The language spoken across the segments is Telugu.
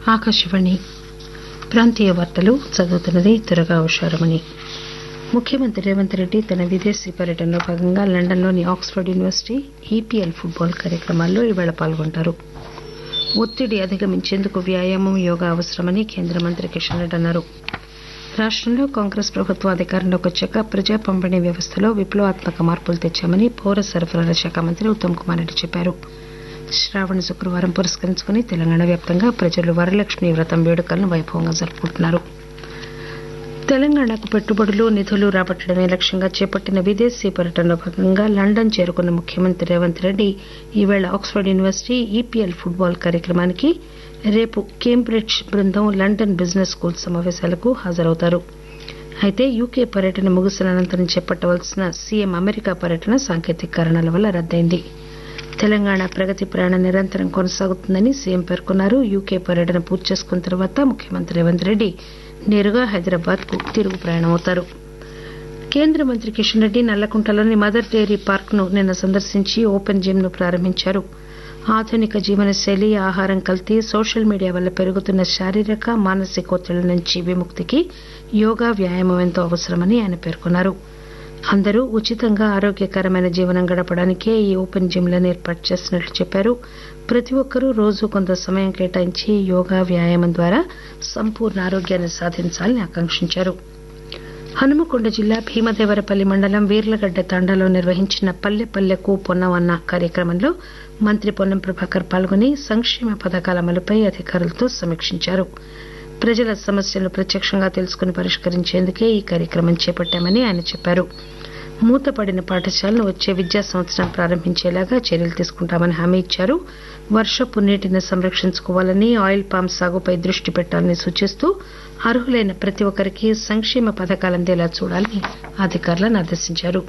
ఆకాశవాణి ప్రాంతీయ వార్తలు చదువుతున్నది దుర్గా ఉషారమణి ముఖ్యమంత్రి రేవంత్ రెడ్డి తన విదేశీ పర్యటనలో భాగంగా లండన్లోని ఆక్స్ఫర్డ్ యూనివర్సిటీ ఈపీఎల్ ఫుట్బాల్ కార్యక్రమాల్లో ఈవేళ పాల్గొంటారు ఒత్తిడి అధిగమించేందుకు వ్యాయామం యోగా అవసరమని కేంద్ర మంత్రి కిషన్ రెడ్డి అన్నారు రాష్టంలో కాంగ్రెస్ ప్రభుత్వం అధికారంలోకి వచ్చాక ప్రజా పంపిణీ వ్యవస్థలో విప్లవాత్మక మార్పులు తెచ్చామని పౌర సరఫరాల శాఖ మంత్రి ఉత్తమ్ కుమార్ రెడ్డి చెప్పారు శ్రావణ శుక్రవారం పురస్కరించుకుని తెలంగాణ వ్యాప్తంగా ప్రజలు వరలక్ష్మి వ్రతం వేడుకలను వైభవంగా జరుపుకుంటున్నారు తెలంగాణకు పెట్టుబడులు నిధులు రాబట్టడమే లక్ష్యంగా చేపట్టిన విదేశీ పర్యటనలో భాగంగా లండన్ చేరుకున్న ముఖ్యమంత్రి రేవంత్ రెడ్డి ఈవేళ ఆక్స్ఫర్డ్ యూనివర్సిటీ ఈపీఎల్ ఫుట్బాల్ కార్యక్రమానికి రేపు కేంబ్రిడ్జ్ బృందం లండన్ బిజినెస్ స్కూల్ సమావేశాలకు హాజరవుతారు అయితే యూకే పర్యటన ముగిసిన అనంతరం చేపట్టవలసిన సీఎం అమెరికా పర్యటన సాంకేతిక కారణాల వల్ల రద్దయింది తెలంగాణ ప్రగతి ప్రయాణం నిరంతరం కొనసాగుతుందని సీఎం పేర్కొన్నారు యూకే పర్యటన పూర్తి చేసుకున్న తర్వాత ముఖ్యమంత్రి రేవంత్ రెడ్డి నేరుగా హైదరాబాద్ కు తిరుగు ప్రయాణమవుతారు కేంద్ర మంత్రి కిషన్ రెడ్డి నల్లకుంటలోని మదర్ డైరీ పార్క్ ను నిన్న సందర్శించి ఓపెన్ జిమ్ ను ప్రారంభించారు ఆధునిక జీవనశైలి ఆహారం కల్తీ సోషల్ మీడియా వల్ల పెరుగుతున్న శారీరక మానసిక ఒత్తిళ్ల నుంచి విముక్తికి యోగా వ్యాయామం ఎంతో అవసరమని ఆయన పేర్కొన్నారు అందరూ ఉచితంగా ఆరోగ్యకరమైన జీవనం గడపడానికే ఈ ఓపెన్ జిమ్లను ఏర్పాటు చేసినట్లు చెప్పారు ప్రతి ఒక్కరూ రోజు కొంత సమయం కేటాయించి యోగా వ్యాయామం ద్వారా సంపూర్ణ ఆరోగ్యాన్ని సాధించాలని ఆకాంక్షించారు హనుమకొండ జిల్లా భీమదేవరపల్లి మండలం వీర్లగడ్డ తాండాలో నిర్వహించిన పల్లె పల్లెకు పొన్నవన్న కార్యక్రమంలో మంత్రి పొన్నం ప్రభాకర్ పాల్గొని సంక్షేమ పథకాల అమలుపై అధికారులతో సమీక్షించారు ప్రజల సమస్యలను ప్రత్యక్షంగా తెలుసుకుని పరిష్కరించేందుకే ఈ కార్యక్రమం చేపట్టామని ఆయన చెప్పారు మూతపడిన పాఠశాలను వచ్చే విద్యా సంవత్సరం ప్రారంభించేలాగా చర్యలు తీసుకుంటామని హామీ ఇచ్చారు వర్షపు నీటిని సంరక్షించుకోవాలని ఆయిల్ పామ్ సాగుపై దృష్టి పెట్టాలని సూచిస్తూ అర్హులైన ప్రతి ఒక్కరికి సంక్షేమ పథకాలు అందేలా చూడాలని అధికారులను ఆదేశించారు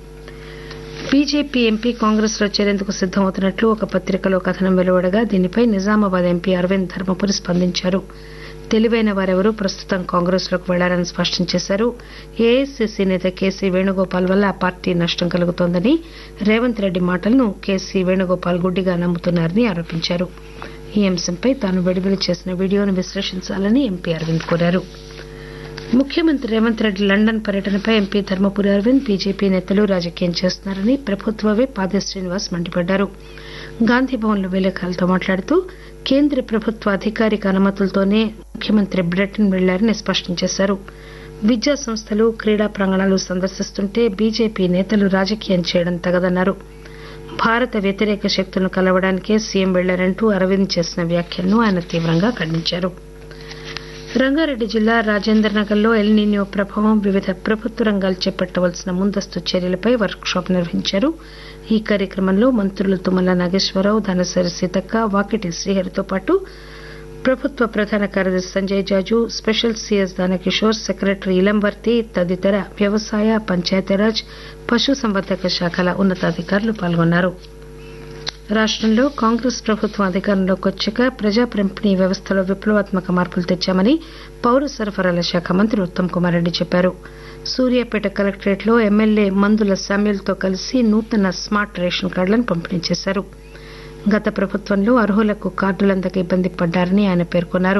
బీజేపీ ఎంపీ కాంగ్రెస్ లో చేరేందుకు సిద్దమవుతున్నట్లు ఒక పత్రికలో కథనం వెలువడగా దీనిపై నిజామాబాద్ ఎంపీ అరవింద్ ధర్మపురి స్పందించారు తెలివైన వారెవరూ ప్రస్తుతం కాంగ్రెస్ లోకి వెళ్లారని స్పష్టం చేశారు ఏఐసీసీ నేత కేసీ వేణుగోపాల్ వల్ల ఆ పార్టీ నష్టం కలుగుతోందని రేవంత్ రెడ్డి మాటలను కేసీ వేణుగోపాల్ గుడ్డిగా నమ్ముతున్నారని ఆరోపించారు ఈ అంశంపై తాను విడుదల చేసిన వీడియోను విశ్లేషించాలని ఎంపీ అరవింద్ కోరారు ముఖ్యమంత్రి రేవంత్ రెడ్డి లండన్ పర్యటనపై ఎంపీ ధర్మపురి అరవింద్ బీజేపీ నేతలు రాజకీయం చేస్తున్నారని ప్రభుత్వ విప్ ఆది శ్రీనివాస్ మండిపడ్డారు గాంధీభవన్లో విలేకరులతో మాట్లాడుతూ కేంద్ర ప్రభుత్వ అధికారిక అనుమతులతోనే ముఖ్యమంత్రి బ్రిటన్ వెళ్లారని స్పష్టం చేశారు విద్యా సంస్థలు క్రీడా ప్రాంగణాలు సందర్శిస్తుంటే బీజేపీ నేతలు రాజకీయం చేయడం తగదన్నారు భారత వ్యతిరేక శక్తులను కలవడానికే సీఎం వెళ్లారంటూ అరవింద్ చేసిన వ్యాఖ్యలను ఆయన తీవ్రంగా ఖండించారు రంగారెడ్డి జిల్లా రాజేంద్రనగర్లో ఎల్నీనియో ప్రభావం వివిధ ప్రభుత్వ రంగాలు చేపట్టవలసిన ముందస్తు చర్యలపై వర్క్ షాప్ నిర్వహించారు ఈ కార్యక్రమంలో మంత్రులు తుమ్మల నాగేశ్వరరావు ధనసరి సీతక్క వాకిటి శ్రీహరితో పాటు ప్రభుత్వ ప్రధాన కార్యదర్శి Sanjay Jaju special CS Danakishore secretary Ilamvarthi తదితర వ్యవసాయ పంచాయతీరాజ్ పశుసంవర్ధక శాఖల ఉన్నతాధికారులు పాల్గొన్నారు రాష్టంలో కాంగ్రెస్ ప్రభుత్వం అధికారంలోకి వచ్చాక ప్రజా పంపిణీ వ్యవస్థలో విప్లవాత్మక మార్పులు తెచ్చామని పౌర సరఫరాల శాఖ మంత్రి ఉత్తమ్ కుమార్ రెడ్డి చెప్పారు సూర్యాపేట కలెక్టరేట్ లో ఎమ్మెల్యే మందుల శామ్యుల్తో కలిసి నూతన స్మార్ట్ రేషన్ కార్డులను పంపిణీ చేశారు గత ప్రభుత్వంలో అర్హులకు కార్డులందక ఇబ్బంది పడ్డారని ఆయన పేర్కొన్నారు